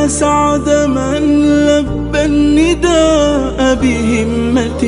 يا سعد من لبى النداء بهمة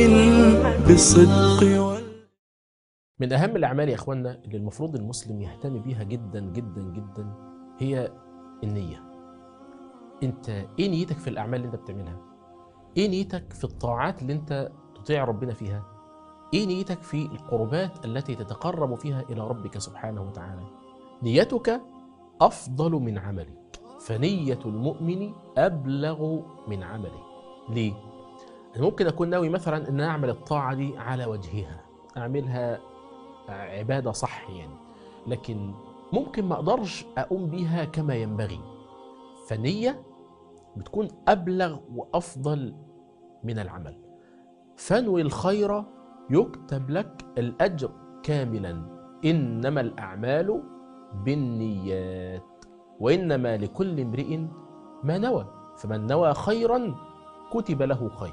بالصدق وال من اهم الاعمال يا اخوانا اللي المفروض المسلم يهتم بيها جدا جدا جدا هي النيه انت ايه نيتك في الاعمال اللي انت بتعملها ايه نيتك في الطاعات اللي انت تطيع ربنا فيها ايه نيتك في القربات التي تتقرب فيها الى ربك سبحانه وتعالى نيتك افضل من عملك فنيه المؤمن ابلغ من عمله ليه أنا ممكن اكون ناوي مثلا ان أنا اعمل الطاعه دي على وجهها اعملها عباده صح يعني لكن ممكن ما اقدرش اقوم بيها كما ينبغي فنيه بتكون ابلغ وافضل من العمل فانوي الخير يكتب لك الاجر كاملا انما الاعمال بالنيات وانما لكل امرئ ما نوى فمن نوى خيرا كتب له خير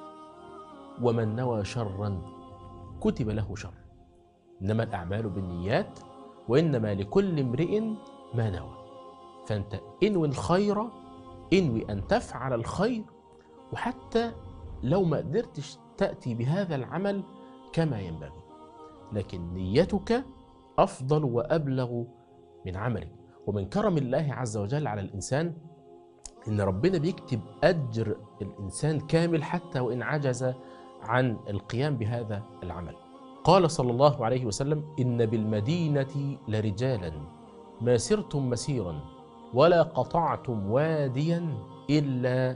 ومن نوى شرا كتب له شر انما الاعمال بالنيات وانما لكل امرئ ما نوى فانت انوي الخير انوي ان تفعل الخير وحتى لو ما قدرتش تاتي بهذا العمل كما ينبغي لكن نيتك افضل وابلغ من عملك ومن كرم الله عز وجل على الانسان ان ربنا بيكتب اجر الانسان كامل حتى وان عجز عن القيام بهذا العمل قال صلى الله عليه وسلم ان بالمدينه لرجالا ما سرتم مسيرا ولا قطعتم واديا الا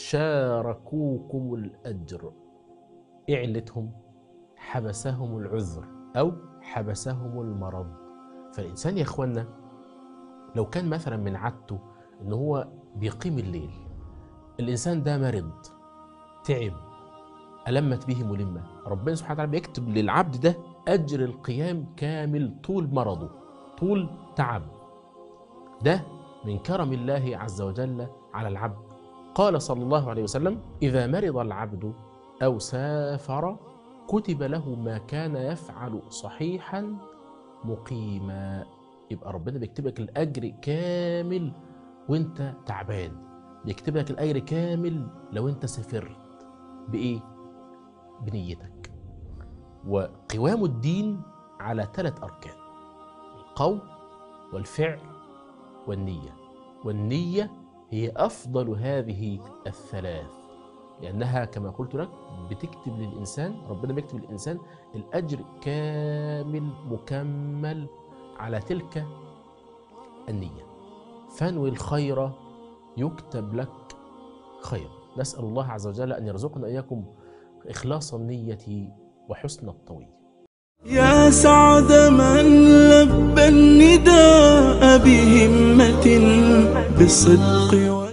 شاركوكم الاجر ايه علتهم حبسهم العذر او حبسهم المرض فالانسان يا اخوانا لو كان مثلا من عادته ان هو بيقيم الليل الانسان ده مرض تعب ألمت به ملمة ربنا سبحانه وتعالى بيكتب للعبد ده أجر القيام كامل طول مرضه طول تعب ده من كرم الله عز وجل على العبد قال صلى الله عليه وسلم إذا مرض العبد أو سافر كتب له ما كان يفعل صحيحا مقيما يبقى ربنا بيكتب لك الأجر كامل وانت تعبان بيكتب لك الأجر كامل لو انت سافرت بإيه؟ بنيتك وقوام الدين على ثلاث أركان القول والفعل والنية والنية هي أفضل هذه الثلاث لأنها كما قلت لك بتكتب للإنسان ربنا بيكتب للإنسان الأجر كامل مكمل على تلك النية فانوي الخير يكتب لك خير نسأل الله عز وجل أن يرزقنا إياكم إخلاص النية وحسن الطوي يا سعد من لبى النداء بهمة بالصدق وال